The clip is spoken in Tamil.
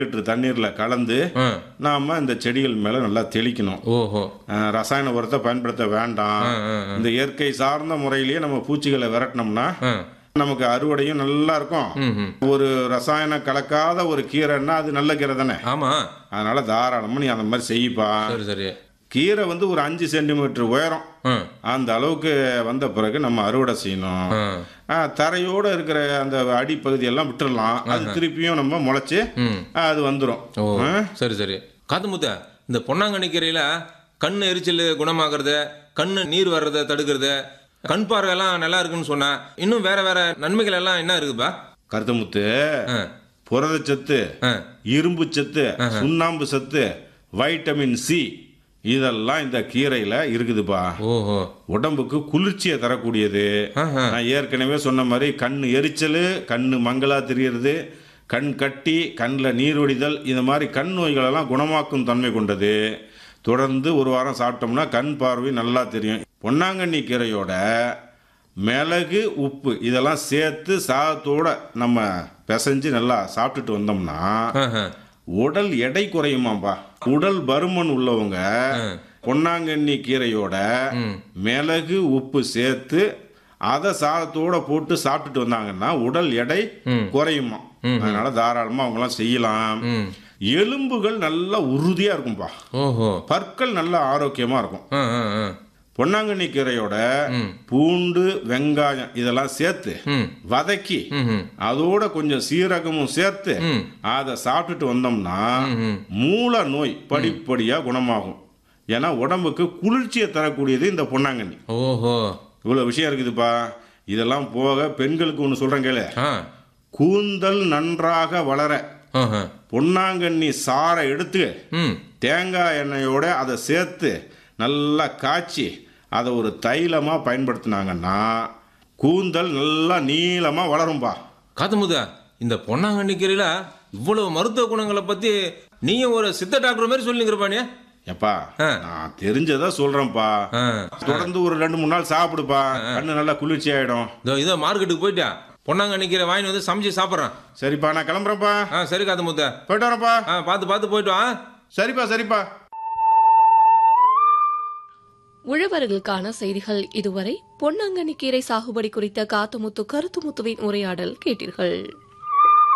லிட்டர் தண்ணீர்ல கலந்து ஆ. நாம இந்த செடிகள் மேல நல்லா தெளிக்கணும் ஓஹோ அஹ், ரசாயன உரத்தை பயன்படுத்த வேண்டாம் ஆ, ஆ, ஆ. இந்த இயற்கை சார்ந்த முறையிலேயே நம்ம பூச்சிகளை விரட்டினோம்னா ஆ. நமக்கு அறுவடையும் நல்லா இருக்கும் ம் ம் ஒரு ரசாயன கலக்காத ஒரு கீரைன்னா அது நல்ல கீரை தானே ஆமா அதனால தாராளமா நீ அந்த மாதிரி செய்யப்பா சரி சரி கீரை வந்து ஒரு அஞ்சு சென்டிமீட்டர் உயரம் ஆ அந்த அளவுக்கு வந்த பிறகு நம்ம அறுவடை செய்யணும் ஆ ஆ, தரையோட இருக்கிற அந்த அடிப்பகுதியெல்லாம் விட்டுறலாம் அது திருப்பியும் நம்ம முளைச்சு ம் ஆ, அது வந்துடும் ஓ சரி சரி காத்துமுத்த இந்த பொன்னாங்கண்ணி கீரையில கண் எரிச்சல் குணமாகிறது கண்ணு நீர் வர்றதை தடுக்கிறது கண் பார்வையெல்லாம் நல்லா இருக்குன்னு சொன்னா இன்னும் வேற வேற நன்மைகள் எல்லாம் என்ன இருக்குப்பா கருத்தமுத்து ஆ புரதச்சத்து ஆ இரும்பு சத்து சுண்ணாம்பு சத்து வைட்டமின் சி இதெல்லாம் இந்த கீரையில இருக்குதுப்பா ஓஹோ உடம்புக்கு குளிர்ச்சியை தரக்கூடியது ஆஹா. நான் ஏற்கனவே சொன்ன மாதிரி கண் எரிச்சல் கண் மங்களா தெரியறது கண் கட்டி கண்ணில் நீர் வடிதல் இந்த மாதிரி கண் நோய்களெல்லாம் குணமாக்கும் தன்மை கொண்டது தொடர்ந்து ஒரு வாரம் சாப்பிட்டோம்னா கண் பார்வை நல்லா தெரியும் பொன்னாங்கண்ணி கீரையோட மிளகு உப்பு இதெல்லாம் சேர்த்து சாதத்தோட நம்ம பிசைஞ்சு நல்லா சாப்பிட்டுட்டு வந்தோம்னா ஆஹா. உடல் எடை குறையுமாம்பா உடல் பருமன் உள்ளவங்க பொன்னாங்கண்ணி கீரையோட ம். மிளகு உப்பு சேர்த்து அதை சாதத்தோட போட்டு சாப்பிட்டுட்டு வந்தாங்கன்னா உடல் எடை ம். குறையுமா அதனால தாராளமா அவங்களாம் செய்யலாம் ம் எலும்புகள் நல்லா உறுதியா இருக்கும்பா ஓஹோ பற்கள் நல்லா ஆரோக்கியமா இருக்கும் ஆ ஆ ஆ பொன்னாங்கண்ணி கீரையோட ம். பூண்டு வெங்காயம் இதெல்லாம் சேர்த்து ம் வதக்கி ம் ம் அதோட கொஞ்சம் சீரகமும் சேர்த்து ம். அதை சாப்பிட்டுட்டு வந்தோம்னா ம். மூல நோய் படிப்படியா குணமாகும் ஏன்னா உடம்புக்கு குளிர்ச்சியை தரக்கூடியது இந்த பொன்னாங்கண்ணி ஓஹோ இவ்வளவு விஷயம் இருக்குதுப்பா இதெல்லாம் போக பெண்களுக்கு ஒன்று சொல்றேன் கேளு ஆ கூந்தல் நன்றாக வளர ஆஹா. பொன்னாங்கண்ணி சாறை எடுத்து ம் தேங்காய் எண்ணெயோட அதை சேர்த்து நல்லா காய்ச்சி அதை ஒரு தைலமா பயன்படுத்தினாங்கன்னா கூந்தல் நல்லா நீளமா வளரும்பா காத்தமுதா இந்த பொன்னாங்கண்ணி கீரையில இவ்வளவு மருத்துவ குணங்களை பத்தி நீயும் ஒரு சித்த டாக்டர் மாதிரி சொல்லிங்கிறப்பானே எப்பா ஆ. நான் தெரிஞ்சதா சொல்றேன்ப்பா ஆ தொடர்ந்து ஒரு ரெண்டு மூணு நாள் சாப்பிடுப்பா கண்ணு நல்லா குளிர்ச்சி ஆயிடும் இதோ இதோ மார்க்கெட்டுக்கு போயிட்டா பொன்னாங்கண்ணி கீரை வாங்கி வந்து சமைச்சு சாப்பிட்றேன் சரிப்பா நான் கிளம்புறேன்ப்பா ஆ சரி காத்தமுத்தா போயிட்டு வரேன்ப்பா ஆ பார்த்து பார்த்து போயிட்டு வா சரிப்பா சரிப்பா உழவர்களுக்கான செய்திகள் இதுவரை பொன்னாங்கண்ணி கீரை சாகுபடி குறித்த காத்துமுத்து கருத்துமுத்துவின் உரையாடல் கேட்டீர்கள்